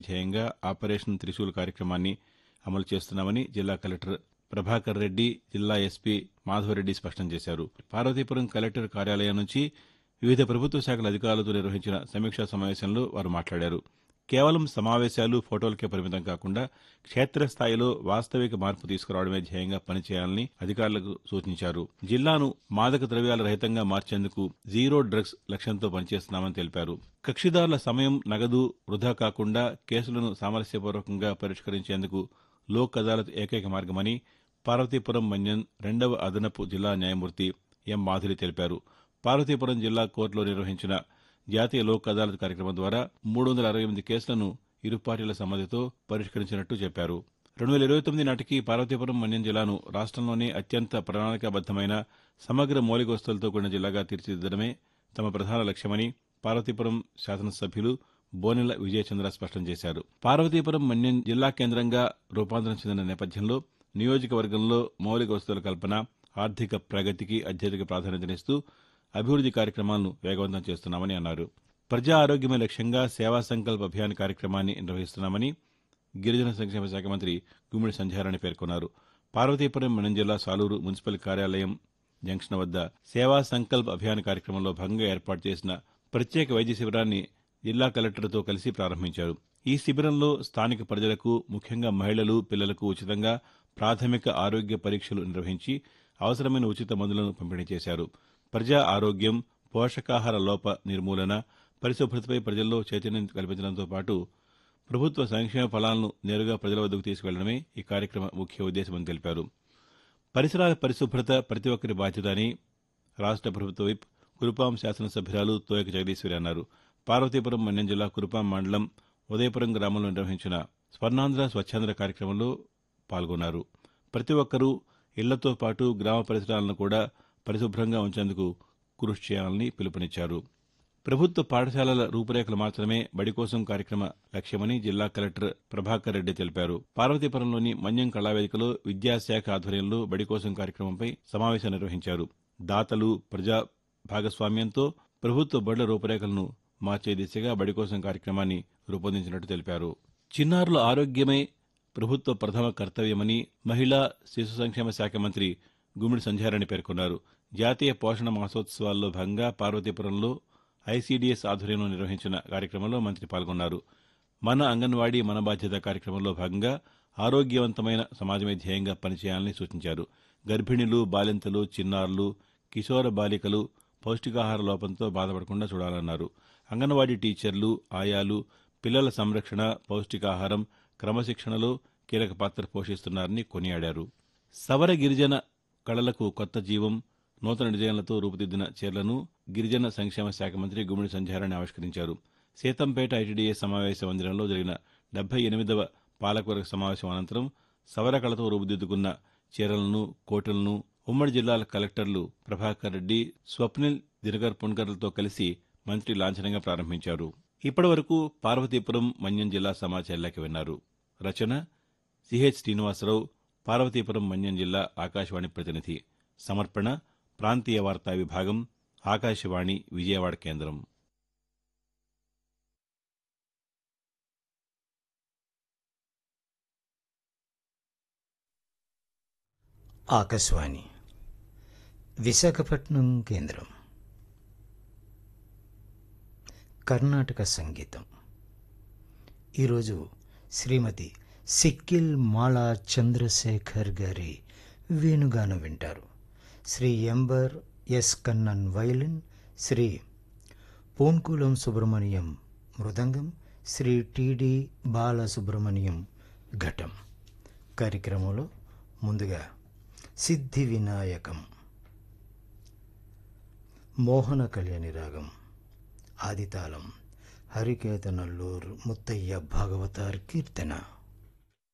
ధ్యేయంగా ఆపరేషన్ త్రిశూల్ కార్యక్రమాన్ని అమలు చేస్తున్నామని జిల్లా కలెక్టర్ ప్రభాకర్ రెడ్డి జిల్లా ఎస్పీ మాధవరెడ్డి స్పష్టం చేశారు పార్వతీపురం కలెక్టర్ కార్యాలయం నుంచి వివిధ ప్రభుత్వ శాఖల అధికారులతో నిర్వహించిన సమీక్షా సమావేశంలో వారు మాట్లాడారు కేవలం సమావేశాలు ఫోటోలకే పరిమితం కాకుండా క్షేత్రస్థాయిలో వాస్తవిక మార్పు తీసుకురావడమే ధ్యేయంగా పనిచేయాలని అధికారులకు సూచించారు జిల్లాను మాదక ద్రవ్యాల రహితంగా మార్చేందుకు జీరో డ్రగ్స్ లక్ష్యంతో పనిచేస్తున్నామని తెలిపారు కక్షిదారుల సమయం నగదు వృధా కాకుండా కేసులను సామరస్యపూర్వకంగా పరిష్కరించేందుకు లోక్ అదాలత్ ఏకైక మార్గమని పార్వతీపురం మన్యం రెండవ అదనపు జిల్లా న్యాయమూర్తి ఎం మాధురి తెలిపారు పార్వతీపురం జిల్లా కోర్టులో నిర్వహించిన జాతీయ లోక్ అదాలత్ కార్యక్రమం ద్వారా మూడు వందల అరవై ఎనిమిది కేసులను ఇరు పార్టీల సమ్మతితో పరిష్కరించినట్టు చెప్పారు రెండు వేల ఇరవై తొమ్మిది నాటికి పార్వతీపురం మన్యం జిల్లాను రాష్ట్రంలోనే అత్యంత ప్రణాళికాబద్దమైన సమగ్ర మౌలిక వస్తువులతో కూడిన జిల్లాగా తీర్చిదిద్దడమే తమ ప్రధాన లక్ష్యమని పార్వతీపురం శాసనసభ్యులు బోనెల విజయచంద్ర స్పష్టం చేశారు పార్వతీపురం మన్యం జిల్లా కేంద్రంగా రూపాంతరం చెందిన నేపథ్యంలో నియోజకవర్గంలో మౌలిక వస్తువుల కల్పన ఆర్థిక ప్రగతికి అత్యధిక ప్రాధాన్యతనిస్తూ అభివృద్ది కార్యక్రమాలను వేగవంతం చేస్తున్నామని అన్నారు ప్రజా ఆరోగ్యమే లక్ష్యంగా సేవా సంకల్ప అభియాన్ కార్యక్రమాన్ని నిర్వహిస్తున్నామని గిరిజన సంక్షేమ శాఖ మంత్రి గుమ్మిడి సంధ్యారాణి పేర్కొన్నారు పార్వతీపురం మన్యం జిల్లా సాలూరు మున్సిపల్ కార్యాలయం జంక్షన్ వద్ద సేవా సంకల్ప్ అభియాన్ కార్యక్రమంలో భాగంగా ఏర్పాటు చేసిన ప్రత్యేక వైద్య శిబిరాన్ని జిల్లా కలెక్టర్తో కలిసి ప్రారంభించారు ఈ శిబిరంలో స్థానిక ప్రజలకు ముఖ్యంగా మహిళలు పిల్లలకు ఉచితంగా ప్రాథమిక ఆరోగ్య పరీక్షలు నిర్వహించి అవసరమైన ఉచిత మందులను పంపిణీ చేశారు ప్రజా ఆరోగ్యం పోషకాహార లోప నిర్మూలన పరిశుభ్రతపై ప్రజల్లో చైతన్యం కల్పించడంతో పాటు ప్రభుత్వ సంక్షేమ ఫలాలను నేరుగా ప్రజల వద్దకు తీసుకెళ్లడమే ఈ కార్యక్రమ ముఖ్య ఉద్దేశమని తెలిపారు పరిసరాల పరిశుభ్రత ప్రతి ఒక్కరి బాధ్యత అని రాష్ట్ర ప్రభుత్వ విప్ కురుపాం శాసనసభ్యురాలు తోయక జగదీశ్వరి అన్నారు పార్వతీపురం మన్యం జిల్లా కురుపాం మండలం ఉదయపురం గ్రామంలో నిర్వహించిన స్వర్ణాంధ్ర స్వచ్ఛాంధ్ర కార్యక్రమంలో పాల్గొన్నారు ప్రతి ఒక్కరూ ఇళ్లతో పాటు గ్రామ పరిసరాలను కూడా పరిశుభ్రంగా ఉంచేందుకు కృషి చేయాలని పిలుపునిచ్చారు ప్రభుత్వ పాఠశాలల రూపురేఖలు మార్చడమే బడి కోసం కార్యక్రమ లక్ష్యమని జిల్లా కలెక్టర్ ప్రభాకర్ రెడ్డి తెలిపారు పార్వతీపురంలోని మన్యం కళావేదికలో విద్యాశాఖ ఆధ్వర్యంలో బడి కోసం కార్యక్రమంపై సమావేశం నిర్వహించారు దాతలు ప్రజా భాగస్వామ్యంతో ప్రభుత్వ బడుల రూపురేఖలను మార్చే దిశగా బడి కోసం కార్యక్రమాన్ని రూపొందించినట్టు తెలిపారు చిన్నారుల ఆరోగ్యమే ప్రభుత్వ ప్రథమ కర్తవ్యమని మహిళా శిశు సంక్షేమ శాఖ మంత్రి గుమ్మిడి సంధ్యారాణి పేర్కొన్నారు జాతీయ పోషణ మాసోత్సవాల్లో భాగంగా పార్వతీపురంలో ఐసీడీఎస్ ఆధ్వర్యంలో నిర్వహించిన కార్యక్రమంలో మంత్రి పాల్గొన్నారు మన అంగన్వాడీ మన బాధ్యత కార్యక్రమంలో భాగంగా ఆరోగ్యవంతమైన సమాజమే ధ్యేయంగా పనిచేయాలని సూచించారు గర్భిణులు బాలింతలు చిన్నారులు కిశోర బాలికలు పౌష్టికాహార లోపంతో బాధపడకుండా చూడాలన్నారు అంగన్వాడీ టీచర్లు ఆయాలు పిల్లల సంరక్షణ పౌష్టికాహారం క్రమశిక్షణలో కీలక పాత్ర పోషిస్తున్నారని కొనియాడారు సవర గిరిజన కళలకు కొత్త జీవం నూతన డిజైన్లతో రూపుదిద్దిన చీరలను గిరిజన సంక్షేమ శాఖ మంత్రి గుమ్మిడి సంధ్యారాణి ఆవిష్కరించారు సీతంపేట ఐటీడీఏ సమావేశ మందిరంలో జరిగిన డెబ్బై ఎనిమిదవ పాలకవర్గ సమావేశం అనంతరం సవర కళతో రూపుదిద్దుకున్న చీరలను కోటలను ఉమ్మడి జిల్లాల కలెక్టర్లు ప్రభాకర్ రెడ్డి స్వప్నిల్ దినకర్ పుణ్కర్లతో కలిసి మంత్రి లాంఛనంగా ప్రారంభించారు ఇప్పటివరకు పార్వతీపురం మన్యం జిల్లా సమాచారాలకి విన్నారు రచన సిహెచ్ శ్రీనివాసరావు పార్వతీపురం మన్యం జిల్లా ఆకాశవాణి ప్రతినిధి సమర్పణ ప్రాంతీయ వార్తా విభాగం ఆకాశవాణి విజయవాడ కేంద్రం ఆకాశవాణి విశాఖపట్నం కేంద్రం కర్ణాటక సంగీతం ఈరోజు శ్రీమతి సిక్కిల్ మాలా చంద్రశేఖర్ గారి వేణుగానం వింటారు శ్రీ ఎంబర్ ఎస్ కన్నన్ వైలిన్ శ్రీ పోన్కులం సుబ్రహ్మణ్యం మృదంగం శ్రీ టిడి బాలసుబ్రహ్మణ్యం ఘటం కార్యక్రమంలో ముందుగా సిద్ధి వినాయకం మోహన కళ్యాణి రాగం ఆదితాళం హరికేతనల్లూరు ముత్తయ్య భాగవతార్ కీర్తన